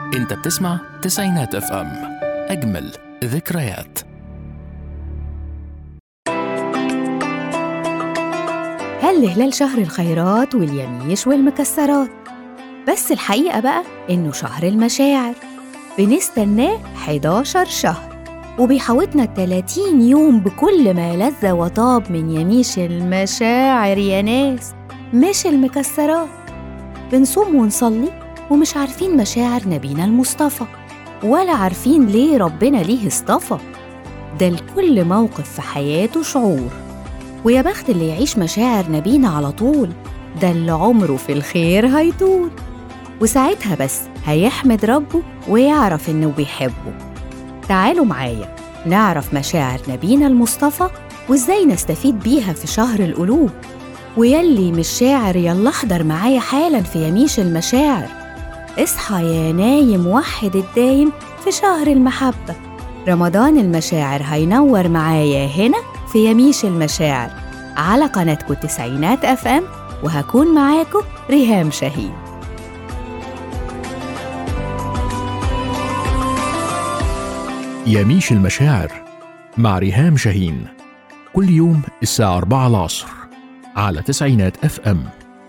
انت بتسمع تسعينات اف ام اجمل ذكريات هل هلال شهر الخيرات واليميش والمكسرات بس الحقيقة بقى إنه شهر المشاعر بنستناه 11 شهر وبيحوطنا 30 يوم بكل ما لذ وطاب من يميش المشاعر يا ناس مش المكسرات بنصوم ونصلي ومش عارفين مشاعر نبينا المصطفى ولا عارفين ليه ربنا ليه اصطفى ده لكل موقف في حياته شعور ويا بخت اللي يعيش مشاعر نبينا على طول ده اللي عمره في الخير هيطول وساعتها بس هيحمد ربه ويعرف إنه بيحبه تعالوا معايا نعرف مشاعر نبينا المصطفى وإزاي نستفيد بيها في شهر القلوب ويلي مش شاعر يلا احضر معايا حالا في يميش المشاعر اصحى يا نايم وحد الدايم في شهر المحبة رمضان المشاعر هينور معايا هنا في يميش المشاعر على قناتكم التسعينات اف ام وهكون معاكم ريهام شاهين يميش المشاعر مع ريهام شاهين كل يوم الساعة 4 العصر على تسعينات اف ام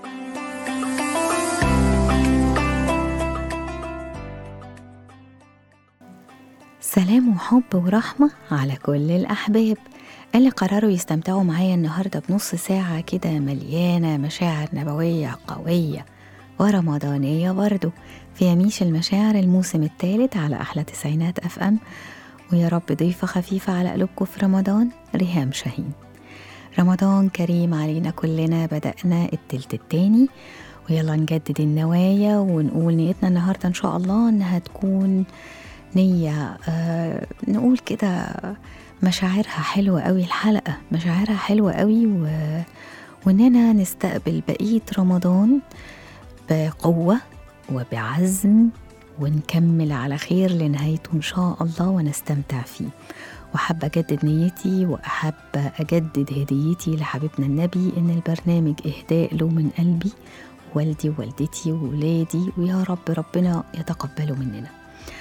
سلام وحب ورحمة على كل الأحباب اللي قرروا يستمتعوا معايا النهاردة بنص ساعة كده مليانة مشاعر نبوية قوية ورمضانية برضو في يميش المشاعر الموسم الثالث على أحلى تسعينات أف أم ويا رب ضيفة خفيفة على قلوبكم في رمضان ريهام شاهين رمضان كريم علينا كلنا بدأنا التلت التاني ويلا نجدد النوايا ونقول نيتنا النهاردة إن شاء الله إنها تكون نية آه نقول كده مشاعرها حلوة قوي الحلقة مشاعرها حلوة قوي و... وإننا نستقبل بقية رمضان بقوة وبعزم ونكمل على خير لنهايته إن شاء الله ونستمتع فيه وحابة أجدد نيتي وأحب أجدد هديتي لحبيبنا النبي إن البرنامج إهداء له من قلبي والدي ووالدتي وولادي ويا رب ربنا يتقبله مننا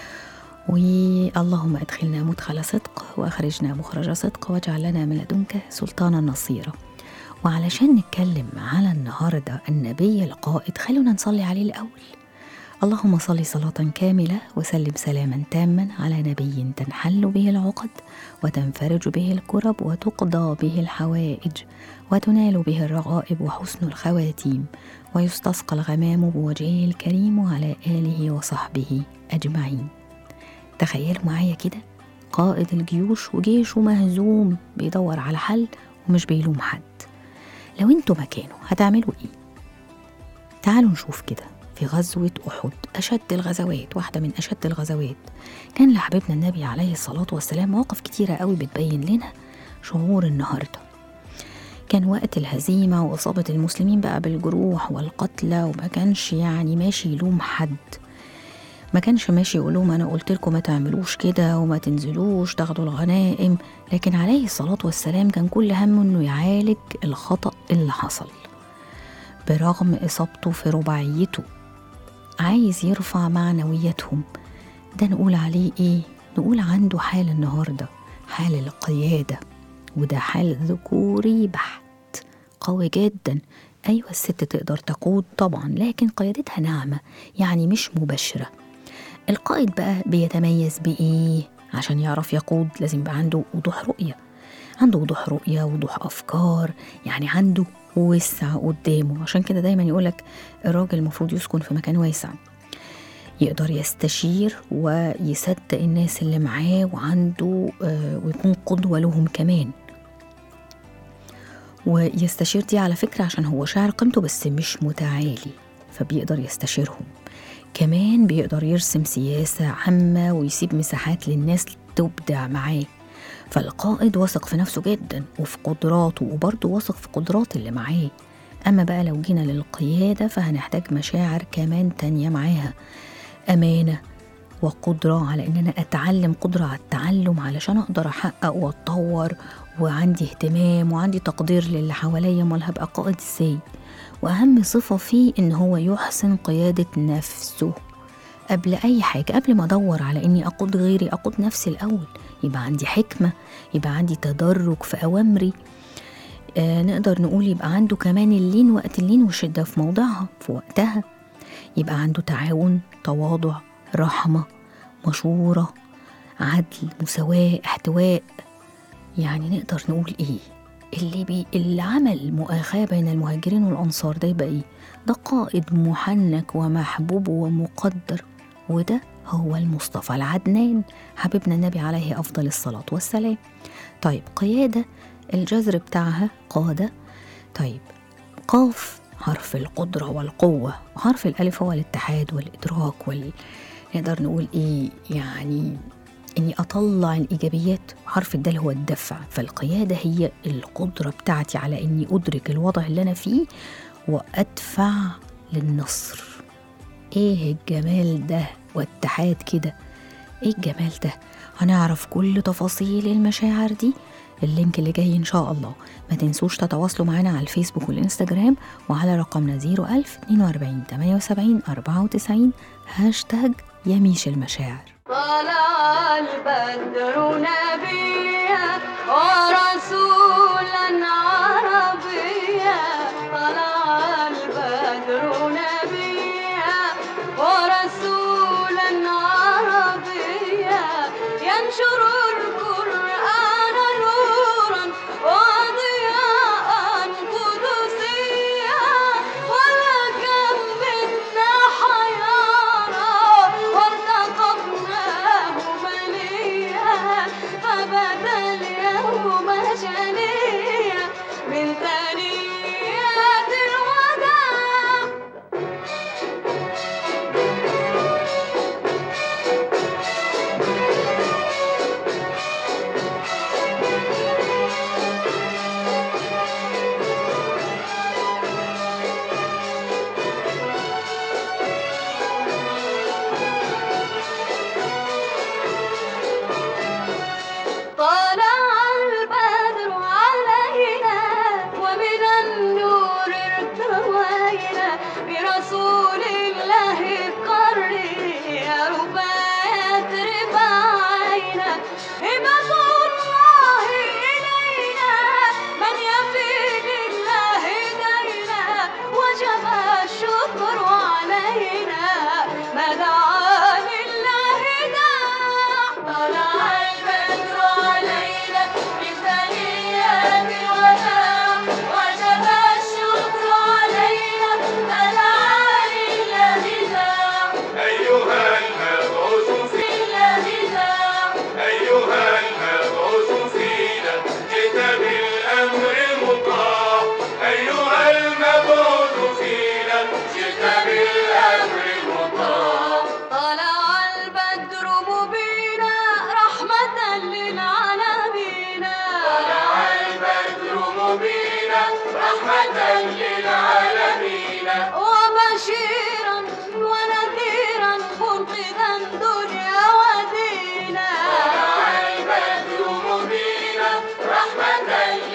واللهم ادخلنا مدخل صدق واخرجنا مخرج صدق واجعل لنا من لدنك سلطانا نصيرا وعلشان نتكلم على النهارده النبي القائد خلونا نصلي عليه الاول اللهم صل صلاة كاملة وسلم سلاما تاما على نبي تنحل به العقد وتنفرج به الكرب وتقضى به الحوائج وتنال به الرغائب وحسن الخواتيم ويستسقى الغمام بوجهه الكريم وعلى آله وصحبه أجمعين تخيلوا معايا كده قائد الجيوش وجيشه مهزوم بيدور على حل ومش بيلوم حد لو انتوا مكانه هتعملوا ايه تعالوا نشوف كده في غزوة أحد أشد الغزوات واحدة من أشد الغزوات كان لحبيبنا النبي عليه الصلاة والسلام مواقف كتيرة قوي بتبين لنا شعور النهاردة كان وقت الهزيمة وإصابة المسلمين بقى بالجروح والقتلى وما كانش يعني ماشي يلوم حد ما كانش ماشي يقول لهم انا قلت لكم ما تعملوش كده وما تنزلوش تاخدوا الغنائم لكن عليه الصلاه والسلام كان كل همه انه يعالج الخطا اللي حصل برغم اصابته في رباعيته عايز يرفع معنوياتهم ده نقول عليه ايه نقول عنده حال النهارده حال القياده وده حال ذكوري بحت قوي جدا ايوه الست تقدر تقود طبعا لكن قيادتها ناعمه يعني مش مباشره القائد بقى بيتميز بإيه؟ عشان يعرف يقود لازم يبقى عنده وضوح رؤية عنده وضوح رؤية وضوح أفكار يعني عنده وسع قدامه عشان كده دايما يقولك الراجل المفروض يسكن في مكان واسع يقدر يستشير ويصدق الناس اللي معاه وعنده آه ويكون قدوة لهم كمان ويستشير دي على فكرة عشان هو شاعر قيمته بس مش متعالي فبيقدر يستشيرهم كمان بيقدر يرسم سياسة عامة ويسيب مساحات للناس تبدع معاه فالقائد واثق في نفسه جدا وفي قدراته وبرضه واثق في قدرات اللي معاه أما بقى لو جينا للقيادة فهنحتاج مشاعر كمان تانية معاها أمانة وقدرة على إن أنا أتعلم قدرة على التعلم علشان أقدر أحقق وأتطور وعندي اهتمام وعندي تقدير للي حواليا أمال هبقى قائد إزاي وأهم صفة فيه إن هو يحسن قيادة نفسه قبل أي حاجة قبل ما أدور على إني أقود غيري أقود نفسي الأول يبقى عندي حكمة يبقى عندي تدرج في أوامري آه نقدر نقول يبقى عنده كمان اللين وقت اللين والشدة في موضعها في وقتها يبقى عنده تعاون تواضع رحمة مشورة عدل مساواة احتواء يعني نقدر نقول ايه اللي بي اللي عمل مؤاخاة بين المهاجرين والأنصار ده يبقى ايه ده قائد محنك ومحبوب ومقدر وده هو المصطفى العدنان حبيبنا النبي عليه أفضل الصلاة والسلام طيب قيادة الجذر بتاعها قادة طيب قاف حرف القدرة والقوة وحرف الألف هو الاتحاد والإدراك وال نقدر نقول إيه يعني إني أطلع الإيجابيات حرف الدال هو الدفع فالقيادة هي القدرة بتاعتي على إني أدرك الوضع اللي أنا فيه وأدفع للنصر إيه الجمال ده واتحاد كده إيه الجمال ده هنعرف كل تفاصيل المشاعر دي اللينك اللي جاي إن شاء الله ما تنسوش تتواصلوا معنا على الفيسبوك والإنستجرام وعلى رقمنا 01000 42 78 94 هاشتاج يميش المشاعر طلع البدر نبيا ورسولا عربيا طلع البدر نبيا ورسولا عربيا ينشر القرآن نورا وضياء قدسيا ولكم منا حيارى وارتقبناه مليا فبدا اليوم جليا من ثنيات الوداع طلع البدر علينا ومن النور ارتوينا برسول الله قري يا رباية رباعينا هبة الله إلينا من يفي لله دينا وجب الشكر علينا ما دعا لله داع طلع البدر علينا من ثنيات الوداع وجب الشكر علينا ما دعا لله داع أيها المبعوث في لله داع أيها المبعوث فينا جئت بالأمر المطاع أيها المبعوث فينا جئت بالأمر المطاع طلع البدر مبينا رحمة للعالمين طلع البدر مبينا رحمة للعالمين وبشيرا ونذيرا منقذا دنيا ودينا طلع البدر مبينا رحمة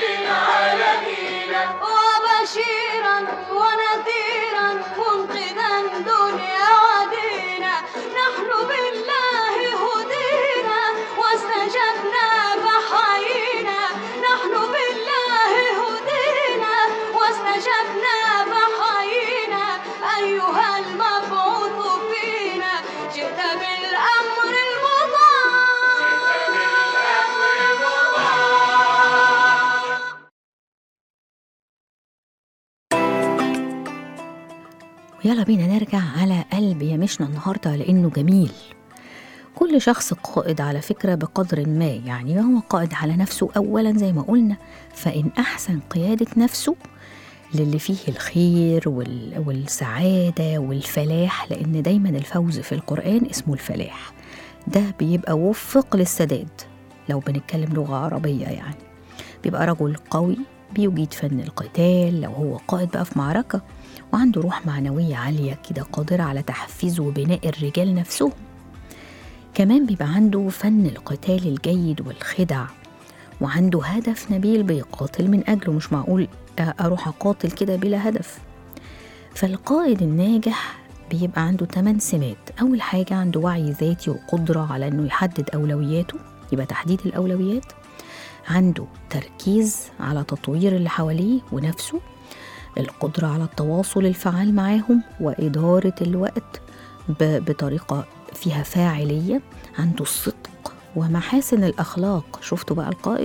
للعالمين وبشيرا ونذيرا منقذا دنيا ودينا نحن بالله هدينا واستجبنا فحيينا نحن بالله هدينا واستجبنا فحيينا أيها المبعوث فينا جئت بالأمر المطاع ويلا بينا نرجع على قلب يمشنا النهارده لانه جميل كل شخص قائد على فكره بقدر ما يعني هو قائد على نفسه اولا زي ما قلنا فان احسن قياده نفسه للي فيه الخير وال- والسعاده والفلاح لان دايما الفوز في القران اسمه الفلاح ده بيبقى وفق للسداد لو بنتكلم لغه عربيه يعني بيبقى رجل قوي بيجيد فن القتال لو هو قائد بقى في معركة وعنده روح معنوية عالية كده قادرة على تحفيز وبناء الرجال نفسهم كمان بيبقى عنده فن القتال الجيد والخدع وعنده هدف نبيل بيقاتل من أجله مش معقول أروح أقاتل كده بلا هدف فالقائد الناجح بيبقى عنده 8 سمات أول حاجة عنده وعي ذاتي وقدرة على أنه يحدد أولوياته يبقى تحديد الأولويات عنده تركيز على تطوير اللي حواليه ونفسه القدرة على التواصل الفعال معاهم وإدارة الوقت ب- بطريقة فيها فاعلية عنده الصدق ومحاسن الأخلاق شفتوا بقى القائد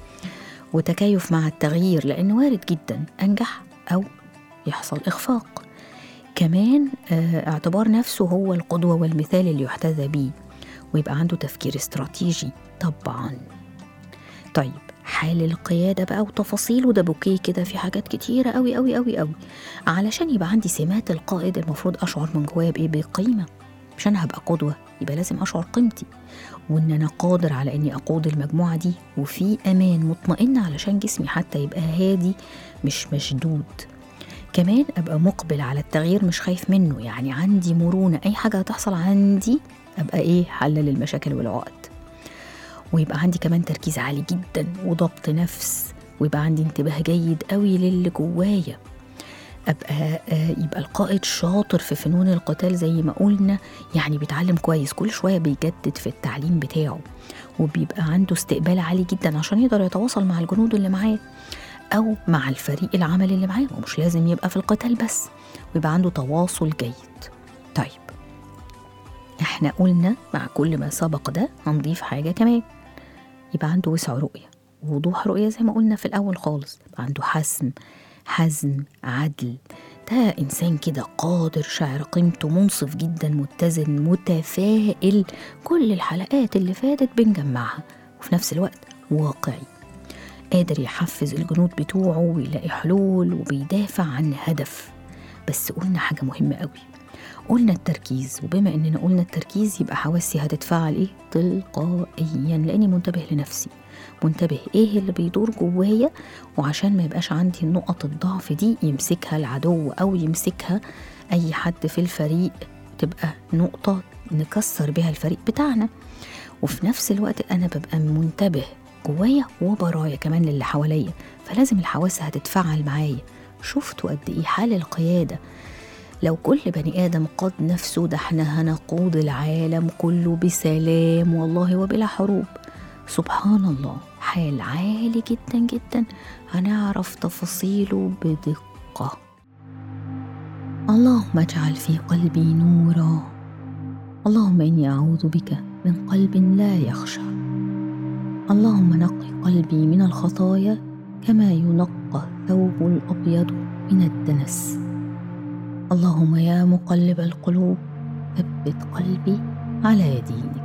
وتكيف مع التغيير لأن وارد جدا أنجح أو يحصل إخفاق كمان آه، اعتبار نفسه هو القدوة والمثال اللي يحتذى بيه ويبقى عنده تفكير استراتيجي طبعا طيب حال القيادة بقى وتفاصيله ده بوكيه كده في حاجات كتيرة قوي قوي قوي قوي علشان يبقى عندي سمات القائد المفروض أشعر من جوايا بإيه بقيمة مش أنا هبقى قدوة يبقى لازم أشعر قيمتي وإن أنا قادر على إني أقود المجموعة دي وفي أمان مطمئن علشان جسمي حتى يبقى هادي مش مشدود كمان أبقى مقبل على التغيير مش خايف منه يعني عندي مرونة أي حاجة هتحصل عندي أبقى إيه حل للمشاكل والعقد ويبقى عندي كمان تركيز عالي جدا وضبط نفس ويبقى عندي انتباه جيد قوي للي جوايا ابقى آه، يبقى القائد شاطر في فنون القتال زي ما قلنا يعني بيتعلم كويس كل شويه بيجدد في التعليم بتاعه وبيبقى عنده استقبال عالي جدا عشان يقدر يتواصل مع الجنود اللي معاه او مع الفريق العمل اللي معاه ومش لازم يبقى في القتال بس ويبقى عنده تواصل جيد طيب احنا قلنا مع كل ما سبق ده هنضيف حاجه كمان يبقى عنده وسع رؤية ووضوح رؤية زي ما قلنا في الأول خالص يبقى عنده حسم حزم عدل ده إنسان كده قادر شاعر قيمته منصف جدا متزن متفائل كل الحلقات اللي فاتت بنجمعها وفي نفس الوقت واقعي قادر يحفز الجنود بتوعه ويلاقي حلول وبيدافع عن هدف بس قلنا حاجة مهمة قوي قلنا التركيز وبما اننا قلنا التركيز يبقى حواسي هتتفاعل ايه تلقائيا لاني منتبه لنفسي منتبه ايه اللي بيدور جوايا وعشان ما يبقاش عندي نقط الضعف دي يمسكها العدو او يمسكها اي حد في الفريق تبقى نقطة نكسر بيها الفريق بتاعنا وفي نفس الوقت انا ببقى منتبه جوايا وبرايا كمان للي حواليا فلازم الحواس هتتفاعل معايا شفتوا قد ايه حال القياده لو كل بني آدم قاد نفسه ده احنا هنقود العالم كله بسلام والله وبلا حروب سبحان الله حال عالي جدا جدا هنعرف تفاصيله بدقة اللهم اجعل في قلبي نورا اللهم إني أعوذ بك من قلب لا يخشى اللهم نقي قلبي من الخطايا كما ينقى الثوب الأبيض من الدنس اللهم يا مقلب القلوب ثبت قلبي على دينك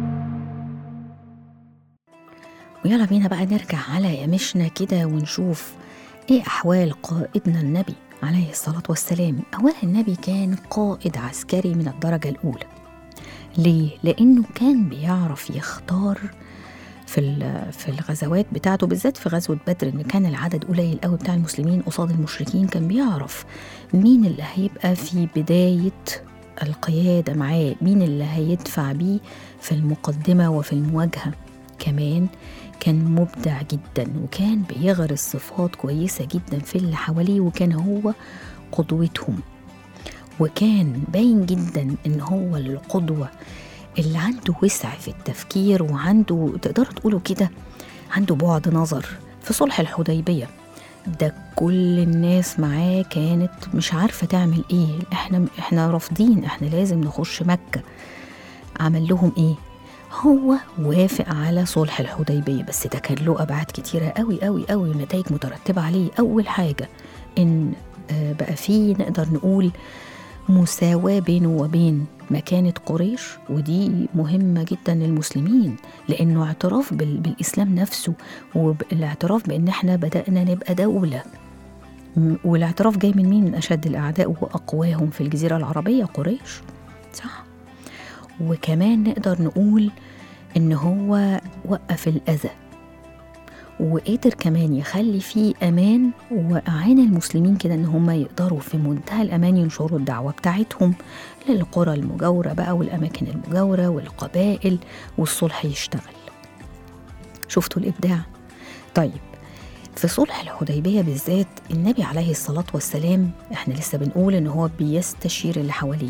ويلا بينا بقى نرجع على يمشنا كده ونشوف ايه احوال قائدنا النبي عليه الصلاة والسلام اولا النبي كان قائد عسكري من الدرجة الاولى ليه؟ لانه كان بيعرف يختار في ال- في الغزوات بتاعته بالذات في غزوه بدر ان كان العدد قليل قوي بتاع المسلمين قصاد المشركين كان بيعرف مين اللي هيبقى في بدايه القياده معاه مين اللي هيدفع بيه في المقدمه وفي المواجهه كمان كان مبدع جدا وكان بيغرس صفات كويسه جدا في اللي حواليه وكان هو قدوتهم وكان باين جدا ان هو القدوه اللي عنده وسع في التفكير وعنده تقدروا تقولوا كده عنده بعد نظر في صلح الحديبية ده كل الناس معاه كانت مش عارفة تعمل ايه احنا احنا رافضين احنا لازم نخش مكة عمل لهم ايه هو وافق على صلح الحديبية بس ده كان له أبعاد كتيرة قوي قوي قوي ونتائج مترتبة عليه أول حاجة إن آه، بقى فيه نقدر نقول مساواة بينه وبين مكانة قريش ودي مهمة جدا للمسلمين لأنه اعتراف بال- بالإسلام نفسه والاعتراف بأن احنا بدأنا نبقى دولة م- والاعتراف جاي من مين من أشد الأعداء وأقواهم في الجزيرة العربية قريش صح وكمان نقدر نقول إن هو وقف الأذى وقدر كمان يخلي فيه امان واعان المسلمين كده ان هم يقدروا في منتهى الامان ينشروا الدعوه بتاعتهم للقرى المجاوره بقى والاماكن المجاوره والقبائل والصلح يشتغل شفتوا الابداع طيب في صلح الحديبيه بالذات النبي عليه الصلاه والسلام احنا لسه بنقول ان هو بيستشير اللي حواليه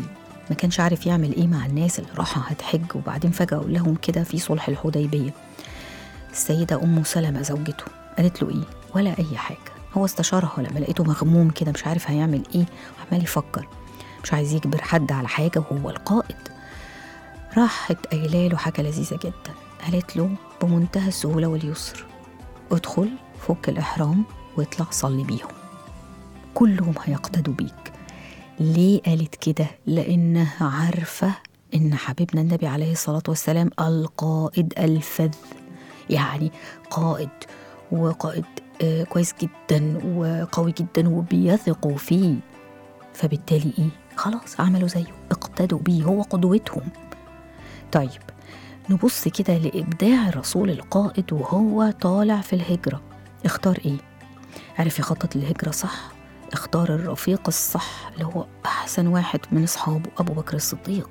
ما كانش عارف يعمل ايه مع الناس اللي راحة هتحج وبعدين فجأة قال لهم كده في صلح الحديبية السيدة أم سلمة زوجته قالت له ايه ولا أي حاجة هو استشارها لما لقيته مغموم كده مش عارف هيعمل ايه وعمال يفكر مش عايز يجبر حد على حاجة وهو القائد راحت قايله له حاجة لذيذة جدا قالت له بمنتهى السهولة واليسر ادخل فك الإحرام واطلع صلي بيهم كلهم هيقتدوا بيك ليه قالت كده لأنها عارفة إن حبيبنا النبي عليه الصلاة والسلام القائد الفذ يعني قائد وقائد آه، كويس جدا وقوي جدا وبيثقوا فيه فبالتالي ايه خلاص عملوا زيه اقتدوا بيه هو قدوتهم طيب نبص كده لإبداع الرسول القائد وهو طالع في الهجرة اختار ايه عرف يخطط للهجرة صح اختار الرفيق الصح اللي هو أحسن واحد من أصحابه أبو بكر الصديق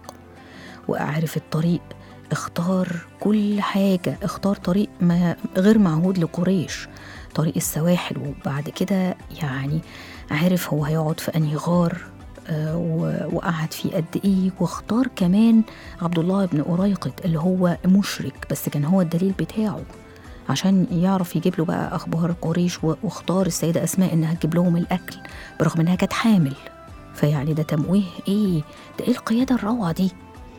وأعرف الطريق اختار كل حاجة اختار طريق ما غير معهود لقريش طريق السواحل وبعد كده يعني عارف هو هيقعد في أنهي غار آه، و- وقعد فيه قد ايه واختار كمان عبد الله بن أريقط اللي هو مشرك بس كان هو الدليل بتاعه عشان يعرف يجيب له بقى اخبار قريش و- واختار السيده اسماء انها تجيب لهم الاكل برغم انها كانت حامل فيعني ده تمويه ايه ده ايه القياده الروعه دي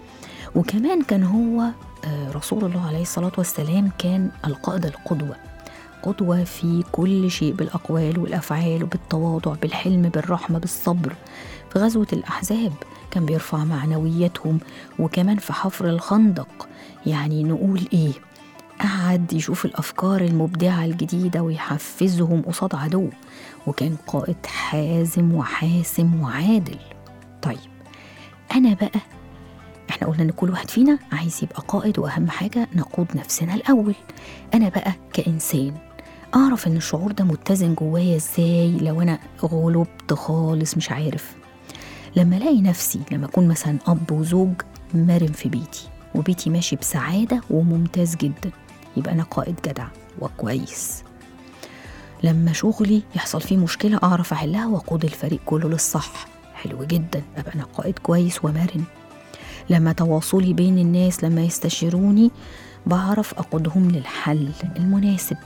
وكمان كان هو آه، رسول الله عليه الصلاه والسلام كان القائد القدوه قدوه في كل شيء بالاقوال والافعال وبالتواضع بالحلم بالرحمه بالصبر في غزوه الاحزاب كان بيرفع معنوياتهم وكمان في حفر الخندق يعني نقول ايه قعد يشوف الأفكار المبدعة الجديدة ويحفزهم قصاد عدو وكان قائد حازم وحاسم وعادل طيب أنا بقى احنا قلنا ان كل واحد فينا عايز يبقى قائد واهم حاجة نقود نفسنا الأول أنا بقى كإنسان أعرف إن الشعور ده متزن جوايا إزاي لو أنا غلبت خالص مش عارف لما الاقي نفسي لما اكون مثلا اب وزوج مرن في بيتي وبيتي ماشي بسعاده وممتاز جدا يبقى انا قائد جدع وكويس لما شغلي يحصل فيه مشكله اعرف احلها واقود الفريق كله للصح حلو جدا ابقى انا قائد كويس ومرن لما تواصلي بين الناس لما يستشيروني بعرف اقودهم للحل المناسب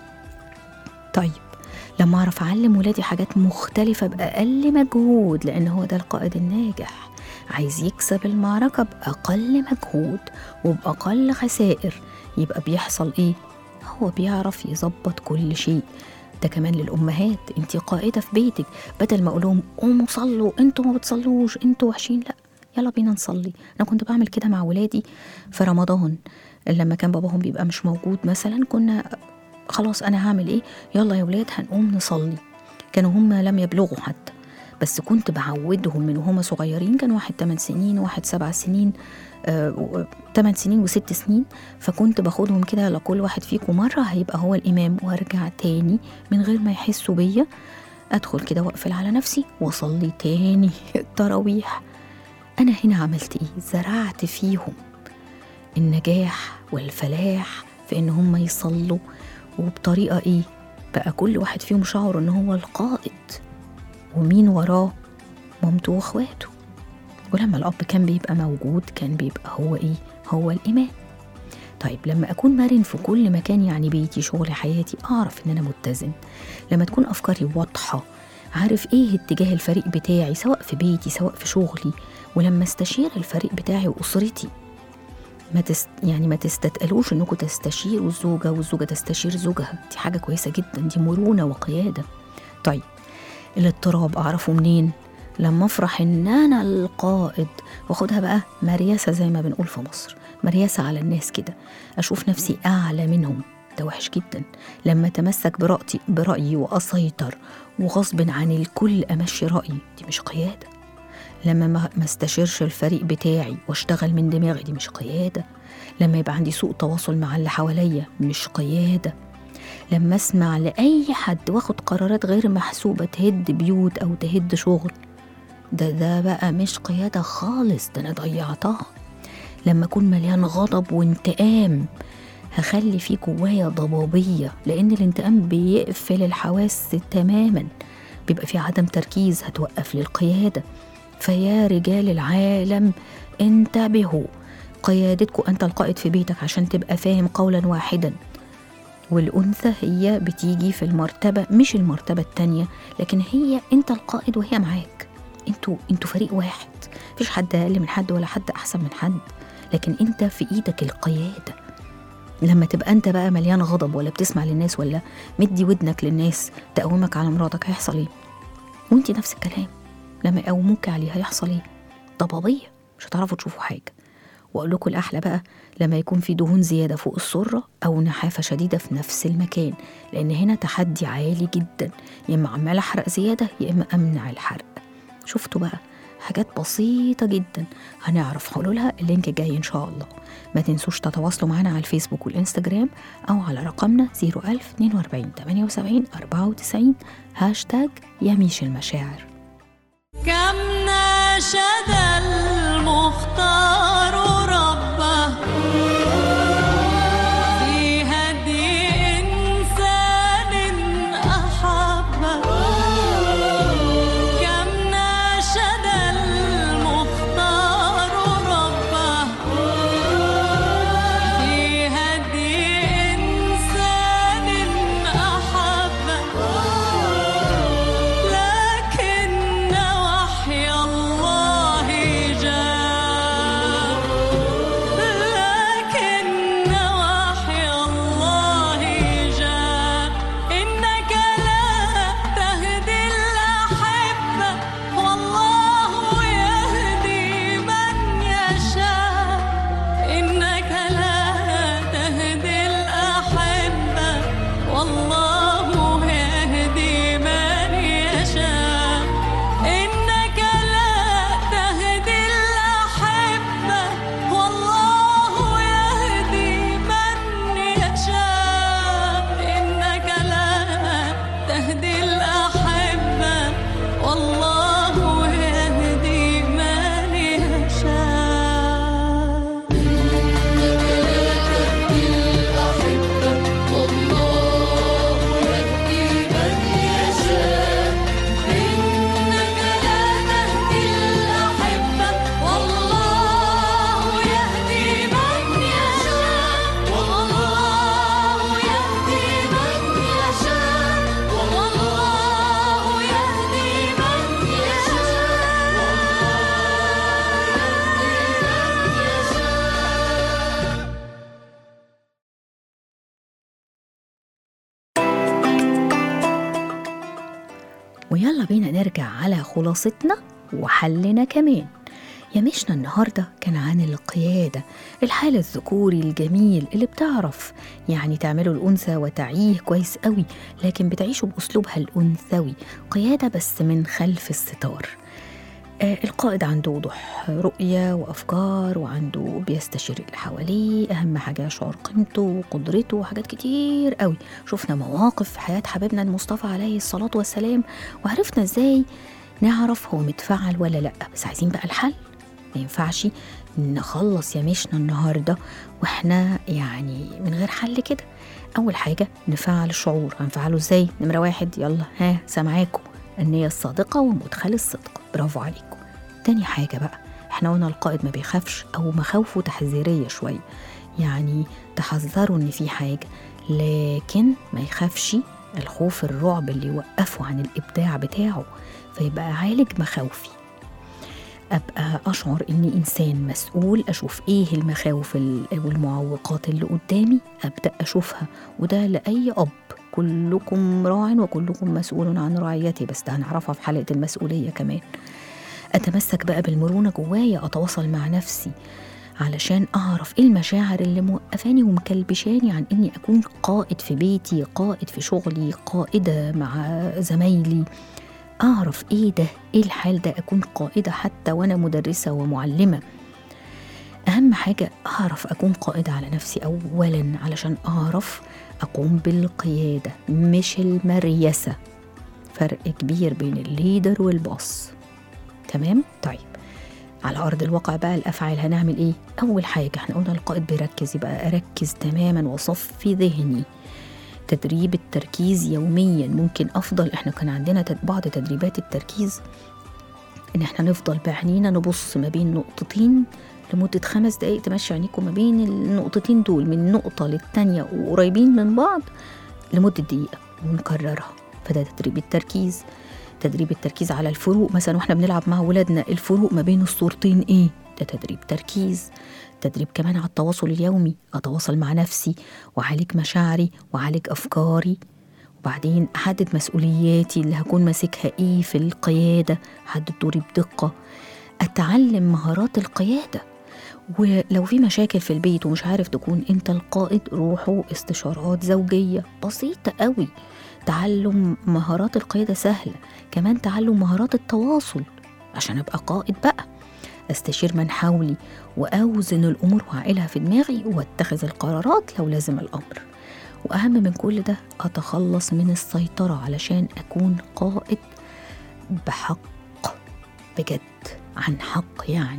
طيب لما اعرف اعلم ولادي حاجات مختلفه باقل مجهود لان هو ده القائد الناجح عايز يكسب المعركه باقل مجهود وباقل خسائر يبقى بيحصل ايه هو بيعرف يظبط كل شيء ده كمان للامهات انت قائده في بيتك بدل ما اقول لهم قوموا صلوا انتوا ما بتصلوش انتوا وحشين لا يلا بينا نصلي انا كنت بعمل كده مع ولادي في رمضان لما كان باباهم بيبقى مش موجود مثلا كنا خلاص انا هعمل ايه يلا يا ولاد هنقوم نصلي كانوا هم لم يبلغوا حتى بس كنت بعودهم من وهم صغيرين كان واحد 8 سنين واحد سبع سنين آه 8 سنين وست سنين فكنت باخدهم كده لكل واحد فيكم مرة هيبقى هو الإمام وارجع تاني من غير ما يحسوا بيا أدخل كده وأقفل على نفسي وأصلي تاني التراويح أنا هنا عملت إيه؟ زرعت فيهم النجاح والفلاح في إن هم يصلوا وبطريقة إيه؟ بقى كل واحد فيهم شعر إن هو القائد ومين وراه؟ مامته وإخواته ولما الأب كان بيبقى موجود كان بيبقى هو إيه؟ هو الإمام طيب لما أكون مرن في كل مكان يعني بيتي شغلي حياتي أعرف إن أنا متزن لما تكون أفكاري واضحة عارف إيه اتجاه الفريق بتاعي سواء في بيتي سواء في شغلي ولما استشير الفريق بتاعي وأسرتي ما تست يعني ما تستتقلوش انكم تستشيروا الزوجه والزوجه تستشير زوجها دي حاجه كويسه جدا دي مرونه وقياده طيب الاضطراب اعرفه منين لما افرح ان انا القائد واخدها بقى مرياسه زي ما بنقول في مصر مرياسه على الناس كده اشوف نفسي اعلى منهم ده وحش جدا لما اتمسك برأيي برأيي واسيطر وغصب عن الكل امشي رأيي دي مش قياده لما ما ما استشيرش الفريق بتاعي واشتغل من دماغي دي مش قياده لما يبقى عندي سوء تواصل مع اللي حواليا مش قياده لما اسمع لاي حد واخد قرارات غير محسوبه تهد بيوت او تهد شغل ده ده بقى مش قياده خالص ده انا ضيعتها لما اكون مليان غضب وانتقام هخلي في جوايا ضبابيه لان الانتقام بيقفل الحواس تماما بيبقى في عدم تركيز هتوقف للقياده فيا رجال العالم انتبهوا قيادتكم أنت القائد في بيتك عشان تبقى فاهم قولا واحدا والأنثى هي بتيجي في المرتبة مش المرتبة التانية لكن هي أنت القائد وهي معاك انتوا انتوا فريق واحد مفيش حد أقل من حد ولا حد أحسن من حد لكن انت في ايدك القيادة لما تبقى انت بقى مليان غضب ولا بتسمع للناس ولا مدي ودنك للناس تقومك على مراتك هيحصل ايه وانت نفس الكلام لما يقوموك عليه هيحصل ايه ضبابية مش هتعرفوا تشوفوا حاجة واقول لكم الاحلى بقى لما يكون في دهون زياده فوق السره او نحافه شديده في نفس المكان لان هنا تحدي عالي جدا يا اما عمال احرق زياده يا اما امنع الحرق شفتوا بقى حاجات بسيطة جدا هنعرف حلولها اللينك جاي إن شاء الله ما تنسوش تتواصلوا معنا على الفيسبوك والإنستجرام أو على رقمنا 01042 78 94 هاشتاج يميش المشاعر كم ناشد المختار ربه في هدي إنسان أحبه كم ناشد المختار ربه في هدي إنسان أحبه لكن وحي الله جاء لكن وحي الله جاء إنك لا تهدي الأحبة والله يهدي من يشاء إنك لا تهدي الأحبة والله يهدي من يشاء إنك لا تهدي الأحبة والله يهدي من يشاء إنك لا تهدي الأحبة والله يهدي من يشاء إنك لا تهدي الأحبة والله يهدي من يشاء والله يهدي من يشاء والله يهدي من يشاء ويلا بينا نرجع على خلاصتنا وحلنا كمان يمشنا النهاردة كان عن القيادة الحال الذكوري الجميل اللي بتعرف يعني تعمله الأنثى وتعيه كويس قوي لكن بتعيشه بأسلوبها الأنثوي قيادة بس من خلف الستار آه، القائد عنده وضوح رؤية وأفكار وعنده بيستشير اللي حواليه أهم حاجة يشعر قيمته وقدرته وحاجات كتير قوي شفنا مواقف في حياة حبيبنا المصطفى عليه الصلاة والسلام وعرفنا إزاي نعرف هو متفعل ولا لأ بس عايزين بقى الحل ما ينفعش نخلص يمشنا النهاردة وإحنا يعني من غير حل كده أول حاجة نفعل الشعور هنفعله إزاي نمرة واحد يلا ها سامعاكم النية الصادقة ومدخل الصدق برافو عليكم تاني حاجة بقى احنا قلنا القائد ما بيخافش أو مخاوفه تحذيرية شوية يعني تحذروا إن في حاجة لكن ما يخافش الخوف الرعب اللي يوقفه عن الإبداع بتاعه فيبقى عالج مخاوفي أبقى أشعر إني إنسان مسؤول أشوف إيه المخاوف ال- والمعوقات اللي قدامي أبدأ أشوفها وده لأي أب كلكم راع وكلكم مسؤول عن رعيته بس ده هنعرفها في حلقة المسؤولية كمان أتمسك بقى بالمرونة جوايا أتواصل مع نفسي علشان أعرف إيه المشاعر اللي موقفاني ومكلبشاني عن إني أكون قائد في بيتي قائد في شغلي قائدة مع زمايلي أعرف إيه ده إيه الحال ده أكون قائدة حتى وأنا مدرسة ومعلمة أهم حاجة أعرف أكون قائدة على نفسي أولا علشان أعرف أقوم بالقيادة مش المريسة فرق كبير بين الليدر والباص تمام طيب على أرض الواقع بقى الأفعال هنعمل إيه؟ أول حاجة إحنا قلنا القائد بيركز يبقى أركز تماما وصفي ذهني تدريب التركيز يوميا ممكن أفضل إحنا كان عندنا تد- بعض تدريبات التركيز ان احنا نفضل بعينينا نبص ما بين نقطتين لمدة خمس دقايق تمشي عينيكم ما بين النقطتين دول من نقطة للتانية وقريبين من بعض لمدة دقيقة ونكررها فده تدريب التركيز تدريب التركيز على الفروق مثلا واحنا بنلعب مع ولادنا الفروق ما بين الصورتين ايه ده تدريب تركيز تدريب كمان على التواصل اليومي اتواصل مع نفسي واعالج مشاعري واعالج افكاري وبعدين احدد مسؤولياتي اللي هكون ماسكها ايه في القياده احدد دوري بدقه اتعلم مهارات القياده ولو في مشاكل في البيت ومش عارف تكون انت القائد روحوا استشارات زوجيه بسيطه قوي تعلم مهارات القياده سهله كمان تعلم مهارات التواصل عشان ابقى قائد بقى استشير من حولي واوزن الامور واعقلها في دماغي واتخذ القرارات لو لازم الامر واهم من كل ده اتخلص من السيطره علشان اكون قائد بحق بجد عن حق يعني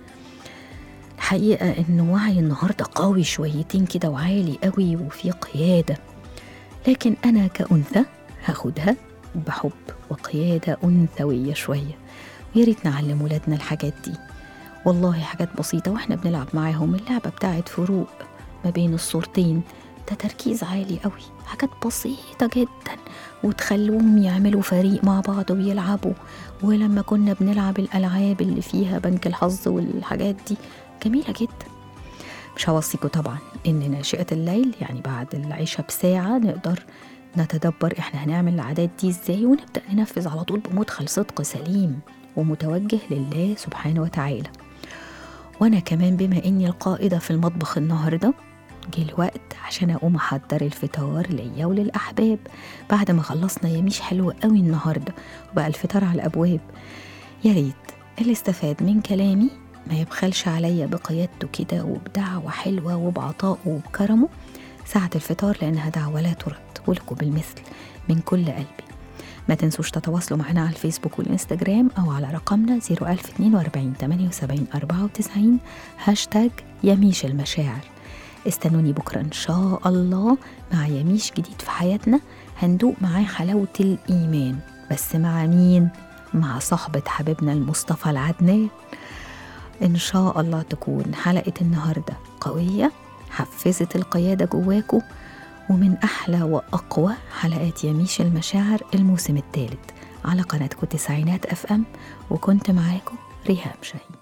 الحقيقه ان وعي النهارده قوي شويتين كده وعالي قوي وفي قياده لكن انا كانثى هاخدها بحب وقياده انثويه شويه ويا ريت نعلم ولادنا الحاجات دي والله حاجات بسيطة واحنا بنلعب معاهم اللعبة بتاعت فروق ما بين الصورتين ده تركيز عالي قوي حاجات بسيطة جدا وتخلوهم يعملوا فريق مع بعض ويلعبوا ولما كنا بنلعب الألعاب اللي فيها بنك الحظ والحاجات دي جميلة جدا مش هوصيكوا طبعا إن ناشئة الليل يعني بعد العشاء بساعة نقدر نتدبر احنا هنعمل العادات دي ازاي ونبدأ ننفذ على طول بمدخل صدق سليم ومتوجه لله سبحانه وتعالى وانا كمان بما اني القائده في المطبخ النهارده جه الوقت عشان اقوم احضر الفطار ليا وللاحباب بعد ما خلصنا يميش حلو قوي النهارده وبقى الفطار على الابواب يا ريت اللي استفاد من كلامي ما يبخلش عليا بقيادته كده وبدعوة حلوة وبعطائه وبكرمه ساعة الفطار لأنها دعوة لا ترد ولكم بالمثل من كل قلبي ما تنسوش تتواصلوا معنا على الفيسبوك والإنستجرام أو على رقمنا 01042 78 94 هاشتاج يميش المشاعر استنوني بكرة إن شاء الله مع يميش جديد في حياتنا هندوق معاه حلاوة الإيمان بس مع مين؟ مع صحبة حبيبنا المصطفى العدنان إن شاء الله تكون حلقة النهاردة قوية حفزت القيادة جواكوا ومن أحلى وأقوى حلقات يميش المشاعر الموسم الثالث على قناتكم تسعينات أف أم وكنت معاكم ريهام شاهين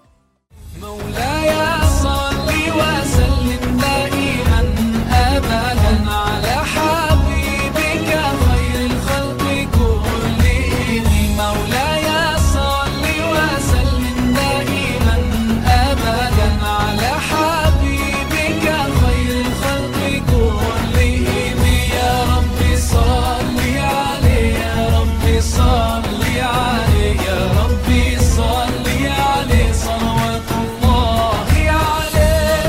مولاي صل وسلم دائما ابدا على حبيبك خير الخلق كلهم مولاي صل وسلم دائما ابدا على حبيبك خير الخلق كلهم يا رب صل عليه يا رب صل عليه يا رب صل عليه صلوات الله عليه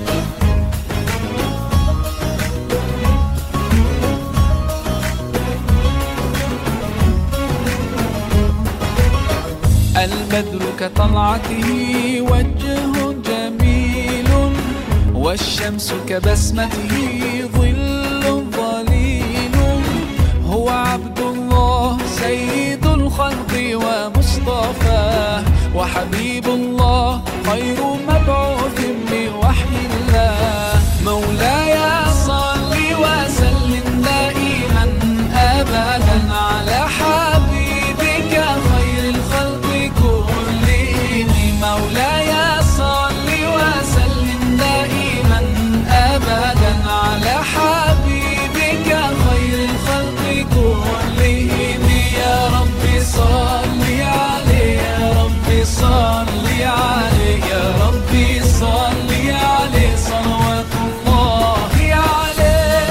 البدر كطلعته وجه جميل والشمس كبسمته ظل ظليل هو عبد الله سيد الخلق ومصطفاه وحبيب الله خير مبعوث بوحي الله مولاي صل وسلم دائما ابدا على حبيبك خير الخلق كلهم مولاي صل وسلم دائما ابدا على حبيبك خير الخلق كلهم يا رب صل عليه يا رب صل عليه يا رب صل عليه صلوات الله عليه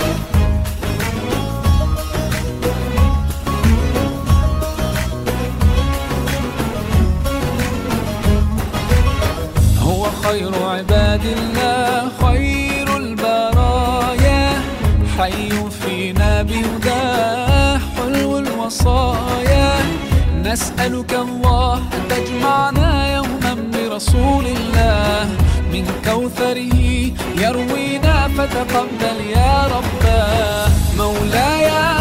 هو خير عباد الله خير البرايا حي فينا بهداه حلو الوصايا نسألك الله أن تجمعنا يوما برسول الله من كوثره يروينا فتقبل يا رباه مولاي